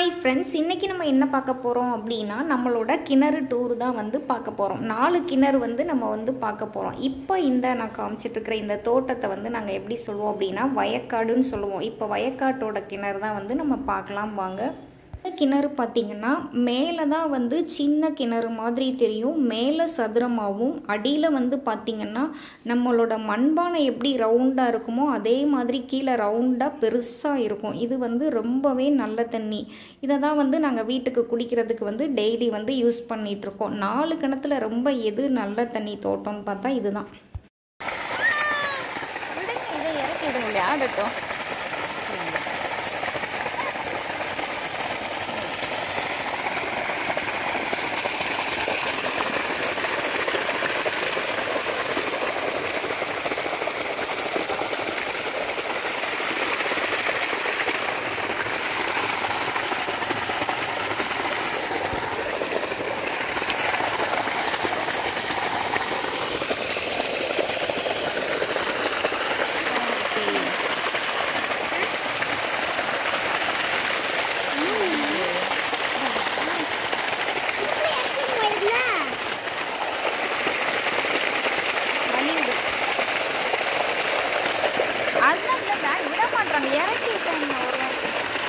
Hi friends இன்றைக்கி நம்ம என்ன பார்க்க போகிறோம் அப்படின்னா நம்மளோட கிணறு டூர் தான் வந்து பார்க்க போகிறோம் நாலு கிணறு வந்து நம்ம வந்து பார்க்க போகிறோம் இப்போ இந்த நான் காமிச்சிட்ருக்கிற இந்த தோட்டத்தை வந்து நாங்கள் எப்படி சொல்லுவோம் அப்படின்னா வயக்காடுன்னு சொல்லுவோம் இப்போ வயக்காட்டோட கிணறு தான் வந்து நம்ம பார்க்கலாம் வாங்க இந்த கிணறு பார்த்திங்கன்னா மேலே தான் வந்து சின்ன கிணறு மாதிரி தெரியும் மேலே சதுரமாகவும் அடியில் வந்து பார்த்திங்கன்னா நம்மளோட மண்பானை எப்படி ரவுண்டாக இருக்குமோ அதே மாதிரி கீழே ரவுண்டாக பெருசாக இருக்கும் இது வந்து ரொம்பவே நல்ல தண்ணி இதை தான் வந்து நாங்கள் வீட்டுக்கு குடிக்கிறதுக்கு வந்து டெய்லி வந்து யூஸ் பண்ணிகிட்ருக்கோம் நாலு கிணத்துல ரொம்ப எது நல்ல தண்ணி தோட்டம்னு பார்த்தா இதுதான் விடுங்க இதை இறக்கிடுங்க விளையாடட்டும் வலியுது. அதுதான் இந்த bag விட மாட்றாங்க இறக்கி விட்டாங்க ஒரு வாட்டி.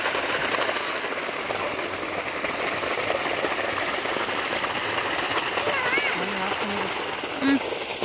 ம்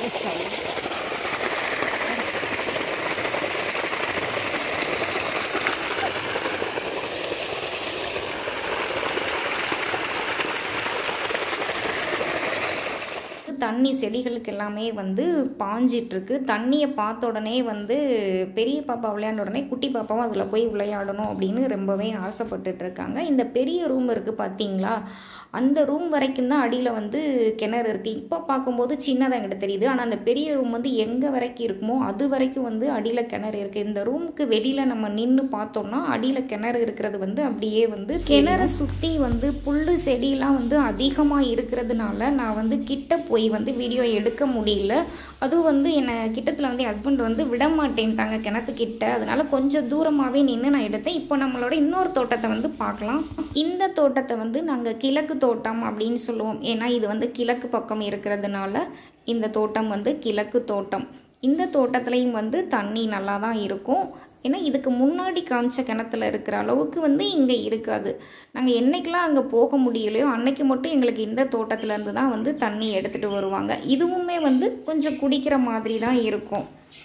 தண்ணி செடிகளுக்கு எல்லாமே வந்து பாஞ்சிட்ருக்கு தண்ணியை பார்த்த உடனே வந்து பெரிய பாப்பா விளையாண்ட உடனே குட்டி பாப்பாவும் அதில் போய் விளையாடணும் அப்படின்னு ரொம்பவே ஆசைப்பட்டுட்டு இருக்காங்க இந்த பெரிய ரூம் இருக்குது பார்த்தீங்களா அந்த ரூம் வரைக்கும் தான் அடியில் வந்து கிணறு இருக்குது இப்போ பார்க்கும்போது சின்னதாக எங்கிட்ட தெரியுது ஆனால் அந்த பெரிய ரூம் வந்து எங்கே வரைக்கும் இருக்குமோ அது வரைக்கும் வந்து அடியில் கிணறு இருக்குது இந்த ரூமுக்கு வெளியில் நம்ம நின்று பார்த்தோம்னா அடியில் கிணறு இருக்கிறது வந்து அப்படியே வந்து கிணறை சுற்றி வந்து புல் செடியெல்லாம் வந்து அதிகமாக இருக்கிறதுனால நான் வந்து கிட்ட போய் வந்து வீடியோ எடுக்க முடியல அதுவும் வந்து என்னை கிட்டத்தில் வந்து ஹஸ்பண்ட் வந்து விட மாட்டேன்ட்டாங்க கிணத்துக்கிட்ட அதனால கொஞ்சம் தூரமாகவே நின்று நான் எடுத்தேன் இப்போ நம்மளோட இன்னொரு தோட்டத்தை வந்து பார்க்கலாம் இந்த தோட்டத்தை வந்து நாங்கள் கிழக்கு தோட்டம் அப்படின்னு சொல்லுவோம் ஏன்னா இது வந்து கிழக்கு பக்கம் இருக்கிறதுனால இந்த தோட்டம் வந்து கிழக்கு தோட்டம் இந்த தோட்டத்துலேயும் வந்து தண்ணி நல்லா தான் இருக்கும் ஏன்னா இதுக்கு முன்னாடி காமிச்ச கிணத்துல இருக்கிற அளவுக்கு வந்து இங்கே இருக்காது நாங்கள் என்னைக்கெல்லாம் அங்கே போக முடியலையோ அன்னைக்கு மட்டும் எங்களுக்கு இந்த தோட்டத்துலேருந்து தான் வந்து தண்ணி எடுத்துகிட்டு வருவாங்க இதுவுமே வந்து கொஞ்சம் குடிக்கிற மாதிரி தான் இருக்கும்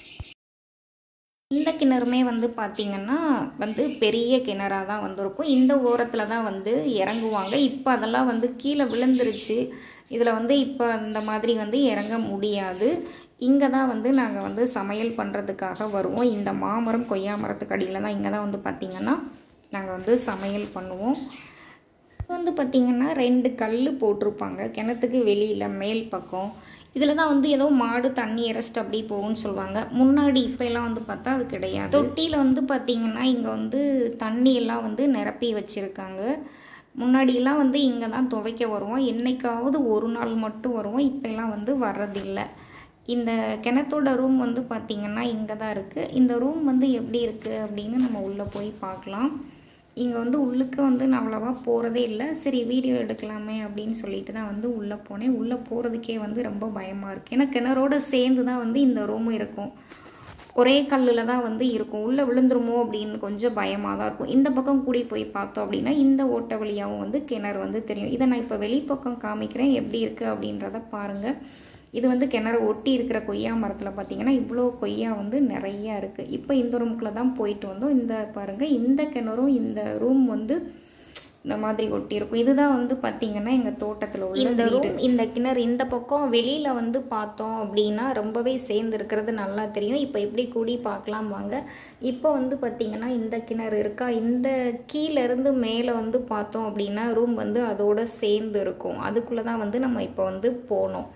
இந்த கிணறுமே வந்து பார்த்திங்கன்னா வந்து பெரிய கிணறாக தான் வந்திருக்கும் இந்த ஓரத்தில் தான் வந்து இறங்குவாங்க இப்போ அதெல்லாம் வந்து கீழே விழுந்துருச்சு இதில் வந்து இப்போ இந்த மாதிரி வந்து இறங்க முடியாது இங்கே தான் வந்து நாங்கள் வந்து சமையல் பண்ணுறதுக்காக வருவோம் இந்த மாமரம் கொய்யா மரத்துக்கு அடியில் தான் இங்கே தான் வந்து பார்த்திங்கன்னா நாங்கள் வந்து சமையல் பண்ணுவோம் இது வந்து பார்த்திங்கன்னா ரெண்டு கல் போட்டிருப்பாங்க கிணத்துக்கு வெளியில் மேல் பக்கம் இதில் தான் வந்து ஏதோ மாடு தண்ணி இறச்சிட்டு அப்படி போகும்னு சொல்லுவாங்க முன்னாடி இப்போ எல்லாம் வந்து பார்த்தா அது கிடையாது தொட்டியில் வந்து பார்த்திங்கன்னா இங்கே வந்து தண்ணி எல்லாம் வந்து நிரப்பி வச்சுருக்காங்க முன்னாடியெல்லாம் வந்து இங்கே தான் துவைக்க வருவோம் என்னைக்காவது ஒரு நாள் மட்டும் வருவோம் இப்போல்லாம் வந்து வர்றதில்லை இந்த கிணத்தோட ரூம் வந்து பார்த்திங்கன்னா இங்கே தான் இருக்குது இந்த ரூம் வந்து எப்படி இருக்குது அப்படின்னு நம்ம உள்ளே போய் பார்க்கலாம் இங்கே வந்து உள்ளுக்கு வந்து நான் அவ்வளோவா போகிறதே இல்லை சரி வீடியோ எடுக்கலாமே அப்படின்னு சொல்லிட்டு தான் வந்து உள்ளே போனேன் உள்ளே போகிறதுக்கே வந்து ரொம்ப பயமாக இருக்குது ஏன்னா கிணறோட சேர்ந்து தான் வந்து இந்த ரூம் இருக்கும் ஒரே கல்லில் தான் வந்து இருக்கும் உள்ளே விழுந்துருமோ அப்படின்னு கொஞ்சம் பயமாக தான் இருக்கும் இந்த பக்கம் கூடி போய் பார்த்தோம் அப்படின்னா இந்த ஓட்டை வழியாகவும் வந்து கிணறு வந்து தெரியும் இதை நான் இப்போ வெளிப்பக்கம் காமிக்கிறேன் எப்படி இருக்குது அப்படின்றத பாருங்கள் இது வந்து கிணறு ஒட்டி இருக்கிற கொய்யா மரத்தில் பார்த்தீங்கன்னா இவ்வளோ கொய்யா வந்து நிறையா இருக்குது இப்போ இந்த ரூமுக்குள்ளே தான் போயிட்டு வந்தோம் இந்த பாருங்கள் இந்த கிணறும் இந்த ரூம் வந்து இந்த மாதிரி ஒட்டி இருக்கும் இதுதான் வந்து பார்த்தீங்கன்னா எங்கள் தோட்டத்தில் உள்ள இந்த ரூம் இந்த கிணறு இந்த பக்கம் வெளியில் வந்து பார்த்தோம் அப்படின்னா ரொம்பவே சேர்ந்து இருக்கிறது நல்லா தெரியும் இப்போ எப்படி கூடி பார்க்கலாம் வாங்க இப்போ வந்து பார்த்தீங்கன்னா இந்த கிணறு இருக்கா இந்த கீழேருந்து மேலே வந்து பார்த்தோம் அப்படின்னா ரூம் வந்து அதோட சேர்ந்து இருக்கும் அதுக்குள்ளே தான் வந்து நம்ம இப்போ வந்து போனோம்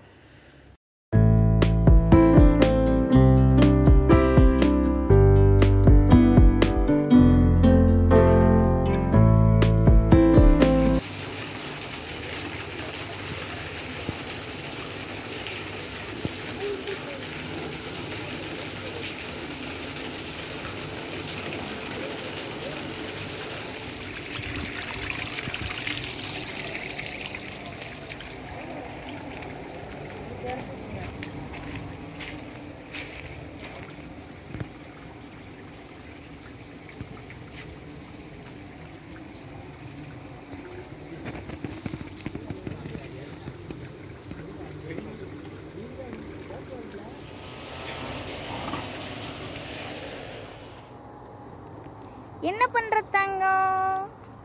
என்ன பண்ற தங்கம்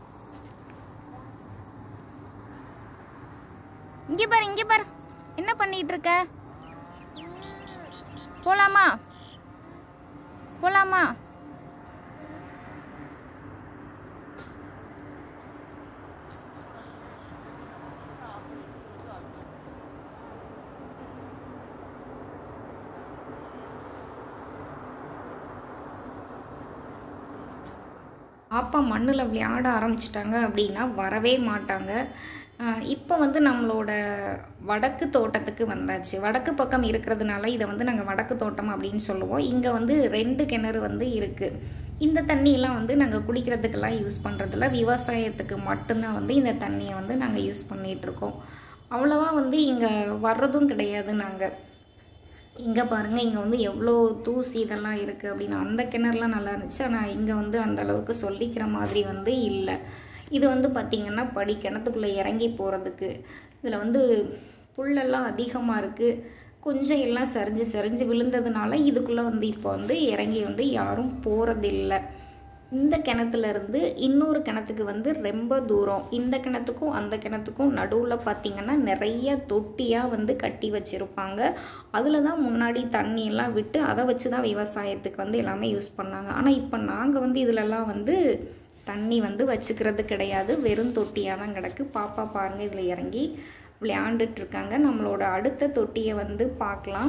இங்க பாரு இங்க பாரு என்ன பண்ணிட்டு இருக்க போலாமா போலாமா பாப்பா மண்ணில் விளையாட ஆரம்பிச்சிட்டாங்க அப்படின்னா வரவே மாட்டாங்க இப்போ வந்து நம்மளோட வடக்கு தோட்டத்துக்கு வந்தாச்சு வடக்கு பக்கம் இருக்கிறதுனால இதை வந்து நாங்கள் வடக்கு தோட்டம் அப்படின்னு சொல்லுவோம் இங்கே வந்து ரெண்டு கிணறு வந்து இருக்குது இந்த தண்ணியெல்லாம் வந்து நாங்கள் குடிக்கிறதுக்கெல்லாம் யூஸ் பண்ணுறதில்ல விவசாயத்துக்கு மட்டும்தான் வந்து இந்த தண்ணியை வந்து நாங்கள் யூஸ் பண்ணிகிட்ருக்கோம் அவ்வளோவா வந்து இங்கே வர்றதும் கிடையாது நாங்கள் இங்கே பாருங்கள் இங்கே வந்து எவ்வளோ தூசி இதெல்லாம் இருக்குது அப்படின்னு அந்த கிணறுலாம் நல்லா இருந்துச்சு ஆனால் இங்கே வந்து அந்த அளவுக்கு சொல்லிக்கிற மாதிரி வந்து இல்லை இது வந்து பார்த்திங்கன்னா படி கிணத்துக்குள்ளே இறங்கி போகிறதுக்கு இதில் வந்து புல்லெல்லாம் அதிகமாக இருக்குது கொஞ்சம் எல்லாம் சரிஞ்சு சரிஞ்சு விழுந்ததுனால இதுக்குள்ளே வந்து இப்போ வந்து இறங்கி வந்து யாரும் போகிறதில்ல இந்த கிணத்துல இருந்து இன்னொரு கிணத்துக்கு வந்து ரொம்ப தூரம் இந்த கிணத்துக்கும் அந்த கிணத்துக்கும் நடுவில் பார்த்திங்கன்னா நிறைய தொட்டியாக வந்து கட்டி வச்சுருப்பாங்க அதில் தான் முன்னாடி தண்ணியெல்லாம் விட்டு அதை வச்சு தான் விவசாயத்துக்கு வந்து எல்லாமே யூஸ் பண்ணாங்க ஆனால் இப்போ நாங்கள் வந்து இதிலெல்லாம் வந்து தண்ணி வந்து வச்சுக்கிறது கிடையாது வெறும் தொட்டியாக தான் கிடக்கு பாப்பா பாருங்கள் இதில் இறங்கி விளையாண்டுட்ருக்காங்க நம்மளோட அடுத்த தொட்டியை வந்து பார்க்கலாம்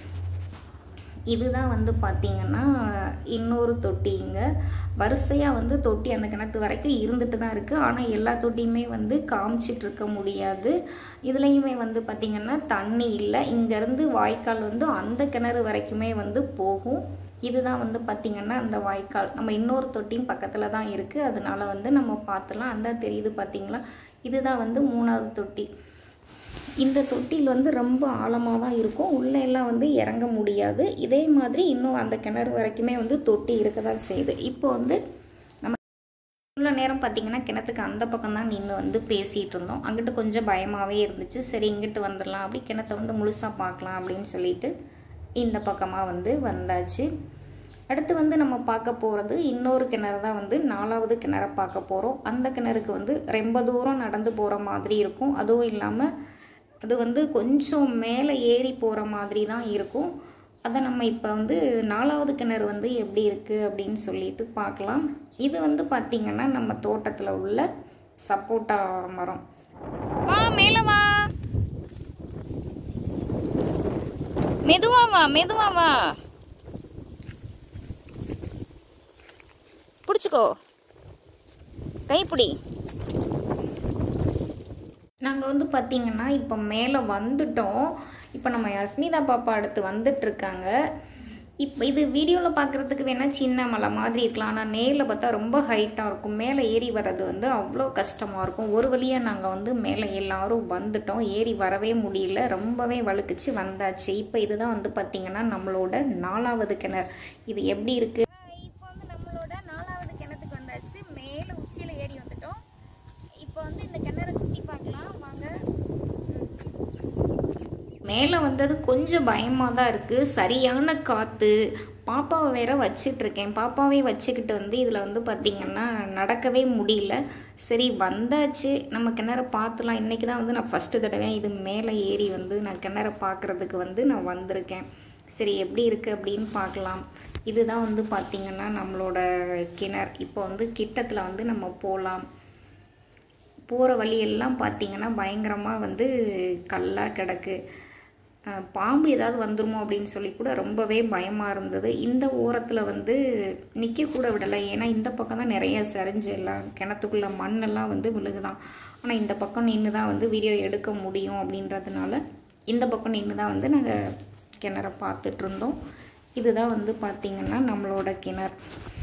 இதுதான் வந்து பார்த்திங்கன்னா இன்னொரு தொட்டிங்க வரிசையாக வந்து தொட்டி அந்த கிணத்து வரைக்கும் இருந்துட்டு தான் இருக்குது ஆனால் எல்லா தொட்டியுமே வந்து காமிச்சிட்டு இருக்க முடியாது இதுலேயுமே வந்து பார்த்திங்கன்னா தண்ணி இல்லை இங்கேருந்து வாய்க்கால் வந்து அந்த கிணறு வரைக்குமே வந்து போகும் இதுதான் வந்து பார்த்திங்கன்னா அந்த வாய்க்கால் நம்ம இன்னொரு தொட்டியும் பக்கத்தில் தான் இருக்குது அதனால வந்து நம்ம பார்த்துலாம் அந்த தெரியுது பார்த்திங்களா இதுதான் வந்து மூணாவது தொட்டி இந்த தொட்டியில் வந்து ரொம்ப ஆழமாக தான் இருக்கும் உள்ளே எல்லாம் வந்து இறங்க முடியாது இதே மாதிரி இன்னும் அந்த கிணறு வரைக்குமே வந்து தொட்டி இருக்க தான் செய்யுது இப்போ வந்து நம்ம இவ்வளோ நேரம் பார்த்தீங்கன்னா கிணத்துக்கு அந்த பக்கம் தான் நின்று வந்து பேசிகிட்டு இருந்தோம் அங்கிட்டு கொஞ்சம் பயமாகவே இருந்துச்சு சரி இங்கிட்டு வந்துடலாம் அப்படி கிணத்தை வந்து முழுசாக பார்க்கலாம் அப்படின்னு சொல்லிட்டு இந்த பக்கமாக வந்து வந்தாச்சு அடுத்து வந்து நம்ம பார்க்க போகிறது இன்னொரு கிணறு தான் வந்து நாலாவது கிணறை பார்க்க போகிறோம் அந்த கிணறுக்கு வந்து ரொம்ப தூரம் நடந்து போகிற மாதிரி இருக்கும் அதுவும் இல்லாமல் அது வந்து கொஞ்சம் மேலே ஏறி போகிற மாதிரி தான் இருக்கும் அதை நம்ம இப்போ வந்து நாலாவது கிணறு வந்து எப்படி இருக்குது அப்படின்னு சொல்லிட்டு பார்க்கலாம் இது வந்து பார்த்திங்கன்னா நம்ம தோட்டத்தில் உள்ள சப்போட்டா மரம் வா மேல வா மெதுவா வா மெதுவா வா பிடிச்சிக்கோ கைப்பிடி நாங்கள் வந்து பார்த்திங்கன்னா இப்போ மேலே வந்துட்டோம் இப்போ நம்ம யஸ்மிதா பாப்பா அடுத்து வந்துட்டுருக்காங்க இப்போ இது வீடியோவில் பார்க்குறதுக்கு வேணால் சின்ன மலை மாதிரி இருக்கலாம் ஆனால் நேரில் பார்த்தா ரொம்ப ஹைட்டாக இருக்கும் மேலே ஏறி வர்றது வந்து அவ்வளோ கஷ்டமாக இருக்கும் ஒரு வழியாக நாங்கள் வந்து மேலே எல்லாரும் வந்துட்டோம் ஏறி வரவே முடியல ரொம்பவே வழுக்குச்சு வந்தாச்சு இப்போ இதுதான் வந்து பார்த்திங்கன்னா நம்மளோட நாலாவது கிணறு இது எப்படி இருக்குது இப்போ வந்து நம்மளோட நாலாவது கிணத்துக்கு வந்தாச்சு மேலே உச்சியில் ஏறி வந்துட்டோம் இப்போ வந்து இந்த கிணறை சுற்றி பார்க்கலாம் வாங்க மேலே வந்தது கொஞ்சம் பயமாக தான் இருக்குது சரியான காற்று பாப்பாவை வேற வச்சிட்ருக்கேன் பாப்பாவே வச்சுக்கிட்டு வந்து இதில் வந்து பார்த்திங்கன்னா நடக்கவே முடியல சரி வந்தாச்சு நம்ம கிணற பார்த்துலாம் இன்றைக்கி தான் வந்து நான் ஃபஸ்ட்டு தடவை இது மேலே ஏறி வந்து நான் கிணற பார்க்குறதுக்கு வந்து நான் வந்திருக்கேன் சரி எப்படி இருக்குது அப்படின்னு பார்க்கலாம் இதுதான் வந்து பார்த்திங்கன்னா நம்மளோட கிணறு இப்போ வந்து கிட்டத்தில் வந்து நம்ம போகலாம் போகிற வழியெல்லாம் பார்த்திங்கன்னா பயங்கரமாக வந்து கல்லாக கிடக்கு அஹ் பாம்பு ஏதாவது வந்துருமோ அப்படின்னு சொல்லி கூட ரொம்பவே பயமாக இருந்தது இந்த ஓரத்தில் வந்து நிற்கக்கூட விடலை ஏன்னா இந்த பக்கம் தான் நிறைய சரிஞ்சு எல்லாம் கிணத்துக்குள்ள மண்ணெல்லாம் வந்து விழுகுதான் ஆனால் இந்த பக்கம் நின்று தான் வந்து வீடியோ எடுக்க முடியும் அப்படின்றதுனால இந்த பக்கம் நின்று தான் வந்து நாங்கள் கிணற பார்த்துட்டு இருந்தோம் இதுதான் வந்து பார்த்திங்கன்னா நம்மளோட கிணறு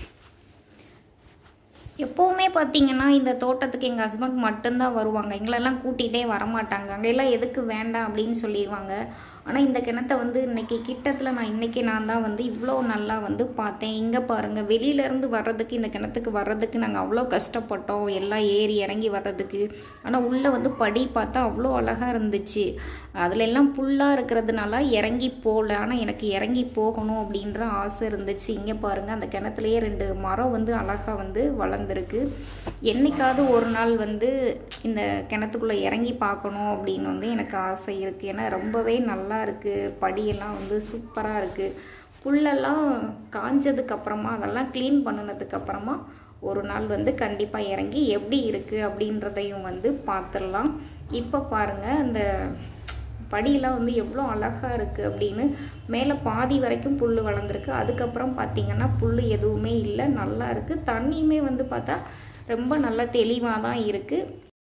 எப்போவுமே பார்த்தீங்கன்னா இந்த தோட்டத்துக்கு எங்கள் ஹஸ்பண்ட் மட்டும்தான் வருவாங்க எங்களெல்லாம் கூட்டிகிட்டே வரமாட்டாங்க அங்கெல்லாம் எதுக்கு வேண்டாம் அப்படின்னு சொல்லிடுவாங்க ஆனால் இந்த கிணத்தை வந்து இன்னைக்கு கிட்டத்தில் நான் இன்றைக்கி நான் தான் வந்து இவ்வளோ நல்லா வந்து பார்த்தேன் இங்கே பாருங்கள் வெளியிலேருந்து வர்றதுக்கு இந்த கிணத்துக்கு வர்றதுக்கு நாங்கள் அவ்வளோ கஷ்டப்பட்டோம் எல்லாம் ஏறி இறங்கி வர்றதுக்கு ஆனால் உள்ளே வந்து படி பார்த்தா அவ்வளோ அழகாக இருந்துச்சு அதில் எல்லாம் புல்லாக இருக்கிறதுனால இறங்கி போகல ஆனால் எனக்கு இறங்கி போகணும் அப்படின்ற ஆசை இருந்துச்சு இங்கே பாருங்கள் அந்த கிணத்துலையே ரெண்டு மரம் வந்து அழகாக வந்து வளர்ந்துருக்கு என்னைக்காவது ஒரு நாள் வந்து இந்த கிணத்துக்குள்ளே இறங்கி பார்க்கணும் அப்படின்னு வந்து எனக்கு ஆசை இருக்குது ஏன்னா ரொம்பவே நல்லா இருக்குது படியெல்லாம் வந்து சூப்பராக இருக்குது புல்லெல்லாம் காஞ்சதுக்கு அப்புறமா அதெல்லாம் க்ளீன் பண்ணினதுக்கு அப்புறமா ஒரு நாள் வந்து கண்டிப்பாக இறங்கி எப்படி இருக்குது அப்படின்றதையும் வந்து பார்த்துடலாம் இப்போ பாருங்கள் அந்த படியெல்லாம் வந்து எவ்வளோ அழகாக இருக்குது அப்படின்னு மேலே பாதி வரைக்கும் புல் வளர்ந்துருக்கு அதுக்கப்புறம் பார்த்திங்கன்னா புல் எதுவுமே இல்லை நல்லா இருக்குது தண்ணியுமே வந்து பார்த்தா ரொம்ப நல்லா தெளிவாக தான் இருக்குது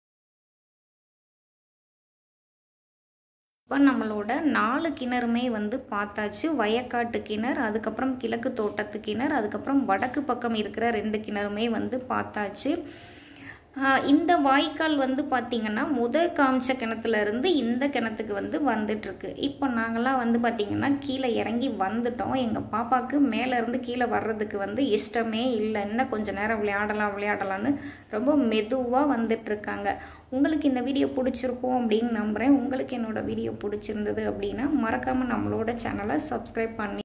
இப்போ நம்மளோட நாலு கிணறுமே வந்து பார்த்தாச்சு வயக்காட்டு கிணறு அதுக்கப்புறம் கிழக்கு தோட்டத்து கிணறு அதுக்கப்புறம் வடக்கு பக்கம் இருக்கிற ரெண்டு கிணறுமே வந்து பார்த்தாச்சு ஆஹ் இந்த வாய்க்கால் வந்து பார்த்திங்கன்னா முதல் காமிச்ச கிணத்துல இருந்து இந்த கிணத்துக்கு வந்து வந்துட்டுருக்கு இப்போ நாங்களாம் வந்து பார்த்திங்கன்னா கீழே இறங்கி வந்துட்டோம் எங்கள் பாப்பாவுக்கு மேலேருந்து கீழே வர்றதுக்கு வந்து இஷ்டமே இல்லை இன்னும் கொஞ்ச நேரம் விளையாடலாம் விளையாடலான்னு ரொம்ப மெதுவாக வந்துட்டுருக்காங்க உங்களுக்கு இந்த வீடியோ பிடிச்சிருக்கும் அப்படின்னு நம்புகிறேன் உங்களுக்கு என்னோடய வீடியோ பிடிச்சிருந்தது அப்படின்னா மறக்காமல் நம்மளோட சேனலை சப்ஸ்கிரைப் பண்ணி